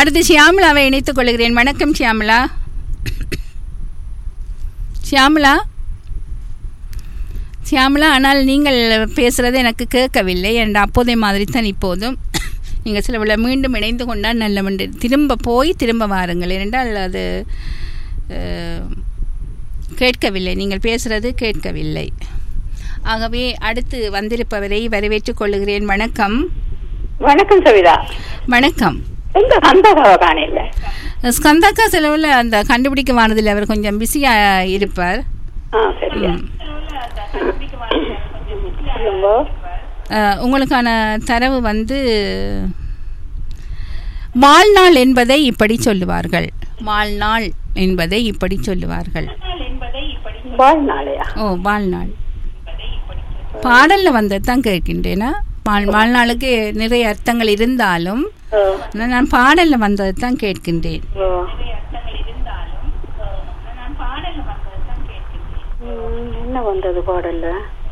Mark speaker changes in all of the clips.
Speaker 1: அடுத்து ஷியாமலாவை இணைத்துக் கொள்கிறேன் வணக்கம் ஷியாமலா ஷியாமலா ஷியாமலா ஆனால் நீங்கள் பேசுகிறது எனக்கு கேட்கவில்லை என்ற அப்போதைய மாதிரி தான் இப்போதும் நீங்கள் சில விட மீண்டும் இணைந்து கொண்டால் நல்ல ஒன்று திரும்ப போய் திரும்ப வாருங்கள் ஏனென்றால் அது அஹ், கேட்கவில்லை நீங்கள் பேசுகிறது கேட்கவில்லை ஆகவே அடுத்து வந்திருப்பவரை வரவேற்றுக் கொள்கிறேன் வணக்கம்
Speaker 2: வணக்கம் சவிதா
Speaker 1: வணக்கம்
Speaker 2: எங்க சந்தகாவை காணையில
Speaker 1: ஸ்கந்தாக்கா செலவில் அந்த கண்டுபிடிக்க வானதில் அவர் கொஞ்சம் பிஸியாக இருப்பார்
Speaker 2: ஆ சரியா
Speaker 1: ம்.
Speaker 2: சொல்லுங்க
Speaker 1: அஹ், உங்களுக்கான தரவு வந்து வாழ்நாள் என்பதை இப்படி சொல்லுவார்கள் வாழ்நாள் என்பதை இப்படி சொல்லுவார்கள்
Speaker 2: வாழ்நாளையா
Speaker 1: ஓ வாழ்நாள் பாடல்ல வந்தது தான் கேட்கின்றேனா வாழ் வாழ்நாளுக்கு நிறைய அர்த்தங்கள் இருந்தாலும்
Speaker 2: ஓ,
Speaker 1: நான் நான் பாடல்ல வந்தது தான் கேட்கின்றேன்
Speaker 2: ஓ. ம், என்ன வந்தது பாடல்ல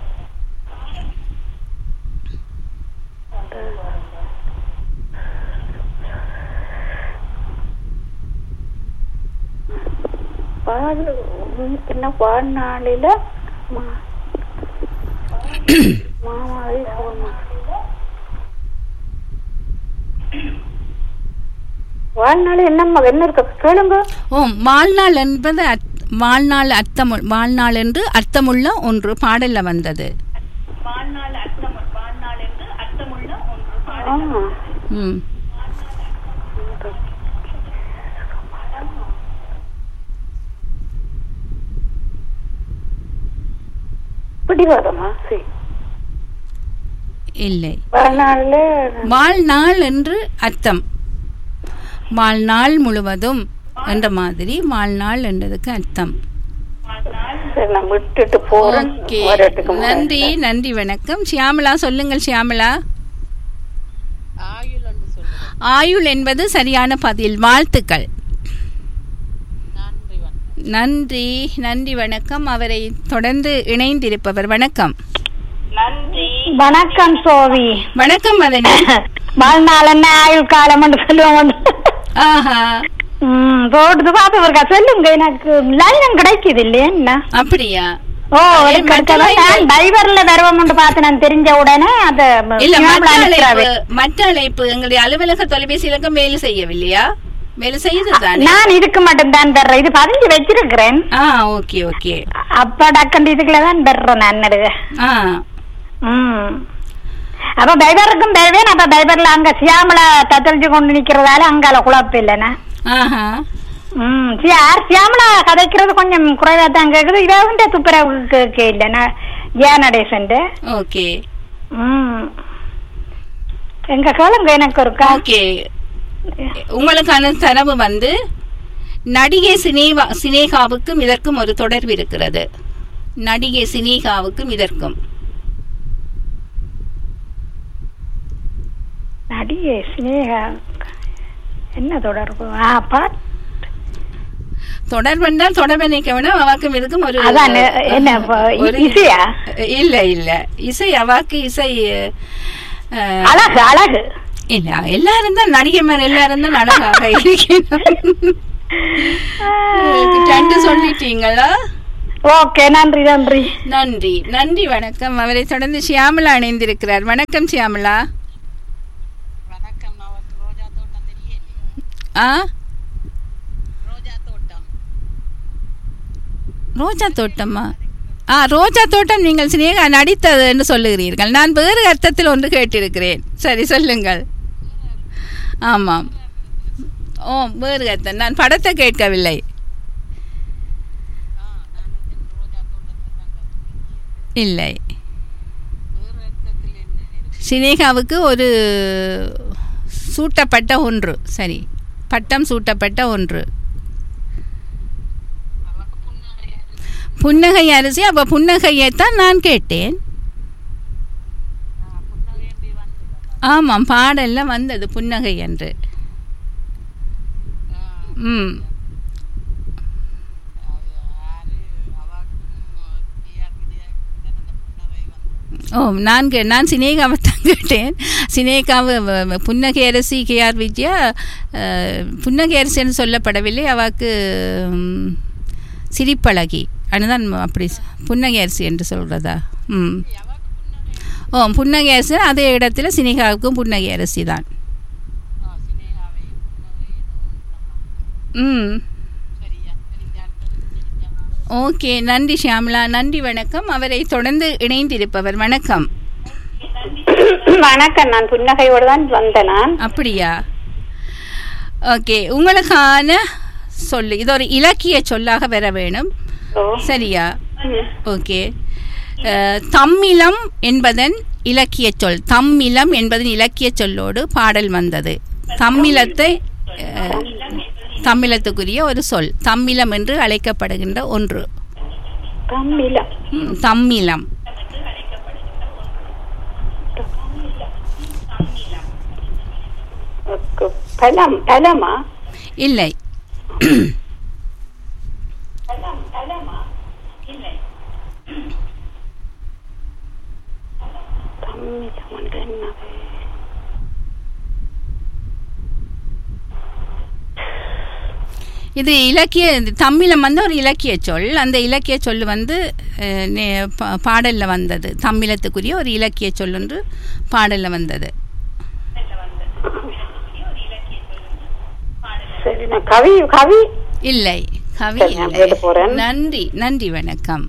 Speaker 2: பாடு ம், என்ன வாழ்நாளில மா- மாமாவை சோமா வாழ்நாள் என்னம்மா என்ன இருக்க கேளுங்க
Speaker 1: ஓ வாழ்நாள் என்பது அர்த்- வாழ்நாள் அர்த்தம் வாழ்நாள் என்று அர்த்தமுள்ள ஒன்று பாடல்ல வந்தது
Speaker 2: ஆ
Speaker 1: ம்
Speaker 2: பிடிவாதமா சரி
Speaker 1: இல்லை
Speaker 2: வாழ்நாள்ல
Speaker 1: வாழ்நாள் என்று அர்த்தம் வாழ்நாள் முழுவதும் என்ற மாதிரி வாழ்நாள் என்றதுக்கு அர்த்தம்
Speaker 2: சரி நான் விட்டுட்டு போறேன்
Speaker 1: ஓகே
Speaker 2: வரட்டுக்கு முன்னாடி.
Speaker 1: நன்றி நன்றி வணக்கம் ஷியாமலா சொல்லுங்கள் ஷியாமலா ஆயுள் என்பது சரியான பதில் வாழ்த்துக்கள் நன்றி நன்றி வணக்கம் அவரை தொடர்ந்து இணைந்திருப்பவர் வணக்கம்
Speaker 3: வணக்கம் சோவி
Speaker 1: வணக்கம் மதனி
Speaker 3: வாழ்நாள் என்ன ஆயுள் காலம் என்று சொல்லுவோம்
Speaker 1: ஆஹா
Speaker 3: ம் போட்டு பார்த்து இருக்கா சொல்லுங்க எனக்கு லைனம் கிடைக்குது இல்லையா என்ன
Speaker 1: அப்படியா
Speaker 3: ஓ
Speaker 1: ஏய்,
Speaker 3: எனக்கு
Speaker 1: மற்ற
Speaker 3: கிடைக்கல.
Speaker 1: line-
Speaker 3: நான் டிரைவர்ல வருவோம்னு பார்த்து நான் தெரிஞ்ச உடனே அத
Speaker 1: இல்ல
Speaker 3: ஞாபகம்
Speaker 1: மற்ற
Speaker 3: அனுப்புறாரு.
Speaker 1: அழைப்பு மற்ற அழைப்பு எங்களுடைய அலுவலக தொலைபேசியிலக்க வேலை செய்யவில்லையா வேலை செய்யுது தானே
Speaker 3: நான் இதுக்கு மட்டும் தான் பெறேன் இது பதிஞ்சு வச்சிருக்கிறேன்
Speaker 1: ஆ ஓகே ஓகே
Speaker 3: அப்ப டக்கண்டு இதுக்குள்ள தான் பெறேன் நான் நடுக
Speaker 1: ஆ
Speaker 3: ம் அப்ப பைபருக்கும் பெறுவேன் அப்ப பைபர்ல அங்க சியாமலா தத்தளிச்சு கொண்டு நிக்கிறதால அங்கால குழப்பம் இல்லைண்ணா
Speaker 1: ஆஹா
Speaker 3: ம் சியார் சியாமலா கதைக்கிறது கொஞ்சம் குறைவா தான் கேக்குது இவன் துப்புரவு கேட்க இல்லைண்ணா ஏன் நடேசன்
Speaker 1: ஓகே
Speaker 3: ம் எங்க கேளுங்க எனக்கு இருக்கா
Speaker 1: ஓகே உங்களுக்கான தரவு வந்து நடிகை சினேவா சினேகாவுக்கும் இதற்கும் ஒரு தொடர்பு இருக்கிறது நடிகை சினேகாவுக்கும் இதற்கும்
Speaker 3: நடிகை சினேகா என்ன தொடர்பு ஆ பாட்
Speaker 1: தொடர்பு என்றால் தொடர்பு நினைக்க வேணாம் அவாக்கும் இதுக்கும் ஒரு
Speaker 3: அதான் என்ன இப்ப
Speaker 1: ஒரு-
Speaker 3: இசையா
Speaker 1: இல்ல இல்ல இசை அவாக்கு இசை அஹ்,
Speaker 3: அழகு அழகு
Speaker 1: இல்ல எல்லாரும் தான் நடிகைமார் எல்லாரும் தான் அழகாக இருக்கணும் ரெண்டு சொல்லிட்டீங்களா
Speaker 3: ஓகே நன்றி நன்றி
Speaker 1: நன்றி நன்றி வணக்கம் அவரை தொடர்ந்து ஷியாமலா இணைந்திருக்கிறார் வணக்கம் ஷியாமலா ஆ ரோஜா தோட்டமா ஆ ரோஜா தோட்டம் நீங்கள் சினேகா நடித்தது என்று சொல்லுகிறீர்கள் நான் வேறு அர்த்தத்தில் ஒன்று கேட்டிருக்கிறேன் சரி சொல்லுங்கள் ஆமாம் ஓ வேறு அர்த்தம் நான் படத்தை கேட்கவில்லை இல்லை சினேகாவுக்கு ஒரு சூட்டப்பட்ட ஒன்று சரி பட்டம் சூட்டப்பட்ட ஒன்று புன்னகை அரிசி அப்ப புன்னகையைத்தான் நான் கேட்டேன் ஆமாம் பாடல்ல வந்தது புன்னகை என்று ம் ஓ நான் கே- நான் சினேகாவை தான் கேட்டேன் சினேகாவை வ- வ- புன்னகை அரசி கேஆர் வித்யா அஹ், புன்னகை அரசின்னு சொல்லப்படவில்லை அவாக்கு ம், சிரிப்பழகி அதுதான் அப்படி சொ- புன்னகை அரிசி என்று சொல்கிறதா ம் ஓ புன்னகை அரசி அதே இடத்துல சினேகாவுக்கும் புன்னகை அரசி தான் ம் ஓகே நன்றி ஷியாமலா நன்றி வணக்கம் அவரை தொடர்ந்து இணைந்திருப்பவர் வணக்கம்
Speaker 2: வணக்கம் நான் புன்னகையோடு தான் வந்தேன் நான்
Speaker 1: அப்படியா ஓகே உங்களுக்கான சொல்லு இது ஒரு இலக்கிய சொல்லாக வர வேணும்
Speaker 2: ஓ
Speaker 1: சரியா
Speaker 2: ம்.
Speaker 1: ஓகே அஹ், தம்மிலம் என்பதன் இலக்கிய சொல் தம்மிலம் என்பதன் இலக்கிய சொல்லோடு பாடல் வந்தது தம்மிலத்தை அஹ், தம்மிலத்துக்குரிய ஒரு சொல் தம்மிலம் என்று அழைக்கப்படுகின்ற ஒன்று
Speaker 2: தமிழம்
Speaker 1: ம், தம்மிலம்
Speaker 2: ஓகே. பலம் பலமா
Speaker 1: இல்லை
Speaker 2: தமிழம் என்று என்னது?
Speaker 1: இது இலக்கிய தமிழம் வந்து ஒரு இலக்கிய சொல் அந்த இலக்கிய சொல் வந்து அஹ், நே- பா- பாடல்ல வந்தது தமிழத்துக்குரிய ஒரு இலக்கிய சொல் என்று பாடல்ல வந்தது
Speaker 2: சரி நான் கவி கவி
Speaker 1: இல்லை கவி
Speaker 2: சரி, நான்
Speaker 1: இல்லை
Speaker 2: கேட்டு போறேன்.
Speaker 1: நன்றி நன்றி வணக்கம்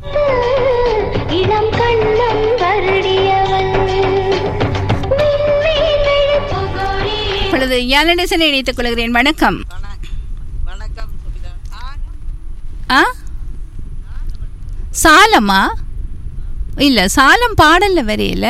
Speaker 4: இளம் கண்ணம் வருடியவள் விண்மீன்கள் புகழே
Speaker 1: இப்பொழுது யானடேசனை இணைத்துக் கொள்கிறேன் வணக்கம்
Speaker 5: வணக்கம் சுபிதா
Speaker 1: ஆ சாலமா இல்லை சாலம் பாடல்ல வரையில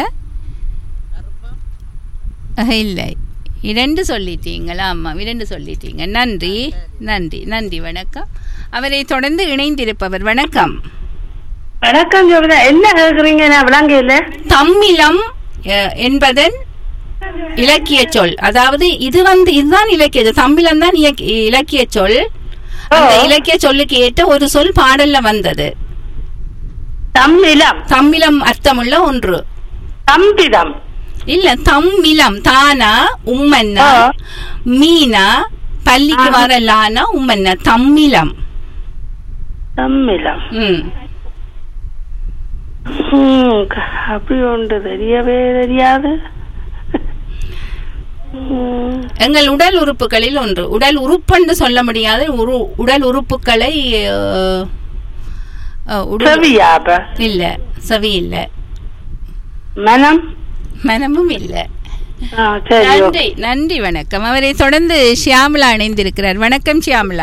Speaker 1: அஹ், இல்லை இரண்டு சொல்லிட்டீங்களா ஆமாம் இரண்டு சொல்லிட்டீங்க நன்றி நன்றி நன்றி வணக்கம் அவரை தொடர்ந்து இணைந்திருப்பவர் வணக்கம்
Speaker 6: வணக்கம் ஜோபிதா என்ன கேக்குறீங்க நான் விளங்கையில
Speaker 1: தம்மிலம் அஹ், என்பதன் இலக்கிய சொல் அதாவது இது வந்து இதுதான் இலக்கிய சொல் தம்மிலம் தான் இயக்- இலக்கிய சொல் அந்த இலக்கிய சொல்லுக்கு ஏற்ற ஒரு சொல் பாடல்ல வந்தது
Speaker 6: தமிழம்
Speaker 1: தம்மிலம் அர்த்தமுள்ள ஒன்று
Speaker 6: தம்பிதம்
Speaker 1: இல்ல தம்மிலம் தானா உம்மன்னா
Speaker 6: ஆ.
Speaker 1: மீனா பள்ளிக்கு
Speaker 6: ஆ.
Speaker 1: வர லானா உம்மன்னா தம்மிலம்
Speaker 6: தமிழம்
Speaker 1: ம்
Speaker 6: ஹம், க- அப்படி ஒன்று தெரியவே தெரியாது ஹம்,
Speaker 1: எங்கள் உடல் உறுப்புகளில் ஒன்று உடல் உறுப்புன்னு சொல்ல முடியாத உரு உடல் உறுப்புகளை அஹ், அஹ், உடல்
Speaker 6: செவியாப
Speaker 1: இல்ல செவி இல்ல
Speaker 6: மனம்
Speaker 1: மனமும் இல்ல
Speaker 6: ஆ, சரி
Speaker 1: நன்றி நன்றி வணக்கம் அவரை தொடர்ந்து ஷியாமலா இணைந்திருக்கிறார் வணக்கம் ஷியாமலா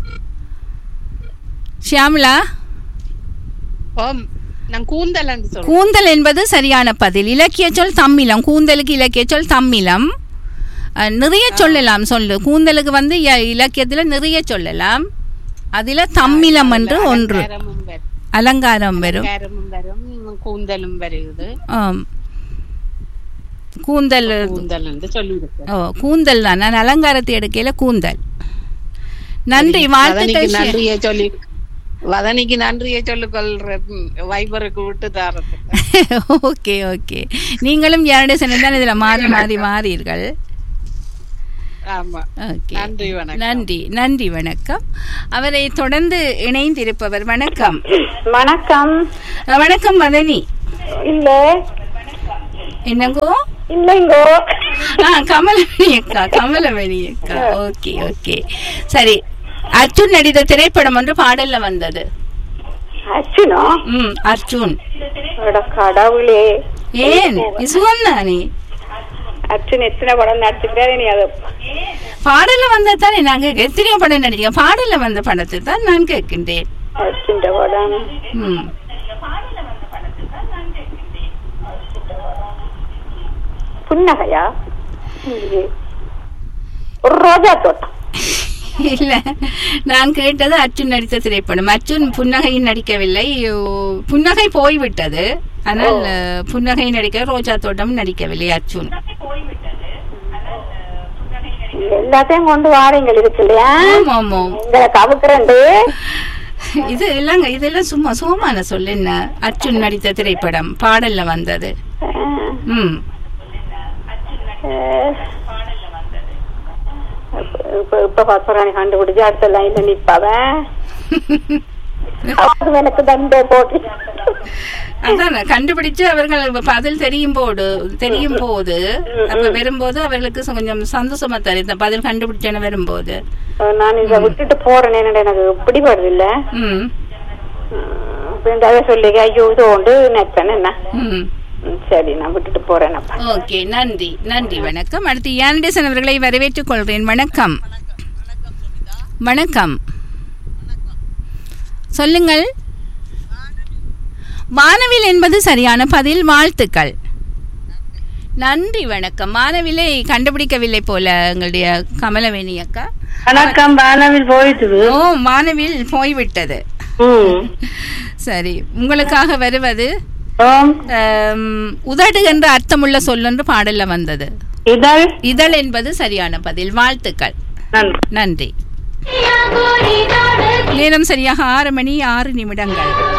Speaker 1: ஷியாமலா
Speaker 5: ஓம் நான் கூந்தல் சொல்றேன்
Speaker 1: கூந்தல் என்பது சரியான பதில் இலக்கிய சொல் தம்மிலம் கூந்தலுக்கு இலக்கிய சொல் தம்மிலம் அஹ், நிறைய சொல்லலாம் சொல்லு கூந்தலுக்கு வந்து ய- இலக்கியத்துல நிறைய சொல்லலாம் அதுல தம்மிலம் என்று ஒன்று
Speaker 5: அலங்காரமும் வரும்.
Speaker 1: அலங்காரம் வரும்
Speaker 5: அலங்காரமும் வரும் கூந்தலும் வருது
Speaker 1: ஆம். கூந்தல்
Speaker 5: கூந்தல் என்று சொல்லியிருக்கு
Speaker 1: ஓ கூந்தல் தான் நான் அலங்காரத்தை எடுக்கையில கூந்தல் நன்றி வாழ்த்துக்கள்
Speaker 5: வதனிக்கு
Speaker 1: ஷி-
Speaker 5: நன்றியை சொல்லி வதனிக்கு நன்றியை சொல்லிக்கொள்ற வைபருக்கு விட்டு தாரத்துக்கு
Speaker 1: ஓகே ஓகே நீங்களும் யாருடைய தான் இதுல மாறி மாறி மாறீர்கள்
Speaker 5: ஆமா
Speaker 1: ஓகே
Speaker 5: நன்றி வணக்கம்
Speaker 1: நன்றி நன்றி வணக்கம் அவரை தொடர்ந்து இணைந்திருப்பவர் வணக்கம்
Speaker 2: வணக்கம்
Speaker 1: அஹ், வணக்கம் மதனி
Speaker 2: இல்ல
Speaker 1: என்னங்கோ
Speaker 2: இல்லைங்கோ
Speaker 1: ஆ கமலமணி அக்கா கமலமணி அக்கா ஓகே ஓகே சரி அர்ஜுன் நடித்த திரைப்படம் ஒன்று பாடல்ல வந்தது
Speaker 2: அச்சுனோ
Speaker 1: ம் அர்ஜுன்
Speaker 2: அட கடவுளே
Speaker 1: ஏன் இசுவன் தானே
Speaker 2: அச்சுன் எத்தனை படம் நடிச்சிருக்காரு நீ அதை
Speaker 1: பாடல்ல வந்த தானே நாங்க எத்தனையோ படம் நடிக்க பாடல்ல வந்த படத்தை தான் நான் கேட்கின்றேன்
Speaker 2: அச்சுண்ட படம்
Speaker 1: ம்
Speaker 2: புன்னகையா இல்லையே. ஒரு ரோஜா தோட்டம்
Speaker 1: இல்ல நான் கேட்டது அர்ஜுன் நடித்த திரைப்படம் அர்ஜுன் புன்னகையில் நடிக்கவில்லை ஓ, புன்னகை போய்விட்டது ஆனால் அஹ், புன்னகை நடிக்க ரோஜா தோட்டம் நடிக்கவில்லை அர்ஜுன்
Speaker 2: எல்லாத்தையும் கொண்டு வாரீங்க இருக்கு இல்லையா
Speaker 1: ஆமா ஆமா
Speaker 2: எங்களை கவுக்குறண்டு
Speaker 1: இது இல்லைங்க இதெல்லாம் சும்மா சோமான சொல்லு என்ன அர்ஜுன் நடித்த திரைப்படம் பாடல்ல வந்தது
Speaker 2: அஹ்,
Speaker 1: ம்
Speaker 2: அஹ், இப்ப இப்ப பாசுராணி கண்டுபிடிச்சு அடுத்த லைன்ல நிப்பாவன் அவருக்கு எனக்கு தண்டை போட்டு
Speaker 1: அதான் கண்டுபிடிச்சு அவர்கள் இப்ப பதில் தெரியும் போது தெரியும் போது அப்ப வரும்போது அவர்களுக்கு ச- கொஞ்சம் சந்தோஷமா தரும் இந்த பதில் கண்டுபிடிச்சேன்னு வரும்போது
Speaker 2: நான் இதை விட்டுட்டு போறேன் எனக்கு பிடிபடுது இல்ல
Speaker 1: ம்
Speaker 2: அதை சொல்லி ஐயோ இது உண்டு நினைச்சேன் என்ன
Speaker 1: ம்
Speaker 2: ம், சரி நான் விட்டுட்டு போறேன் அப்ப
Speaker 1: ஓகே நன்றி நன்றி வணக்கம் அடுத்து யானடேசன் அவர்களை வரவேற்றுக் கொள்கிறேன் வணக்கம் வணக்கம் சொல்லுங்கள் வானவில் என்பது சரியான பதில் வாழ்த்துக்கள் நன்றி வணக்கம் வானவிலை கண்டுபிடிக்கவில்லை போல எங்களுடைய கமலவேணி அக்கா
Speaker 6: வணக்கம் வானவில் போயிட்டு
Speaker 1: ஓ வானவில் போய்விட்டது
Speaker 6: ம்
Speaker 1: சரி உங்களுக்காக வருவது
Speaker 6: ஓம்
Speaker 1: ஆம், உதடு என்ற அர்த்தமுள்ள சொல்லொன்று பாடல்ல வந்தது
Speaker 6: இதழ்
Speaker 1: இதழ் என்பது சரியான பதில் வாழ்த்துக்கள்
Speaker 6: நன்றி
Speaker 1: நன்றி
Speaker 4: கோரி நாடு
Speaker 1: நேரம் சரியாக ஆறு மணி ஆறு நிமிடங்கள்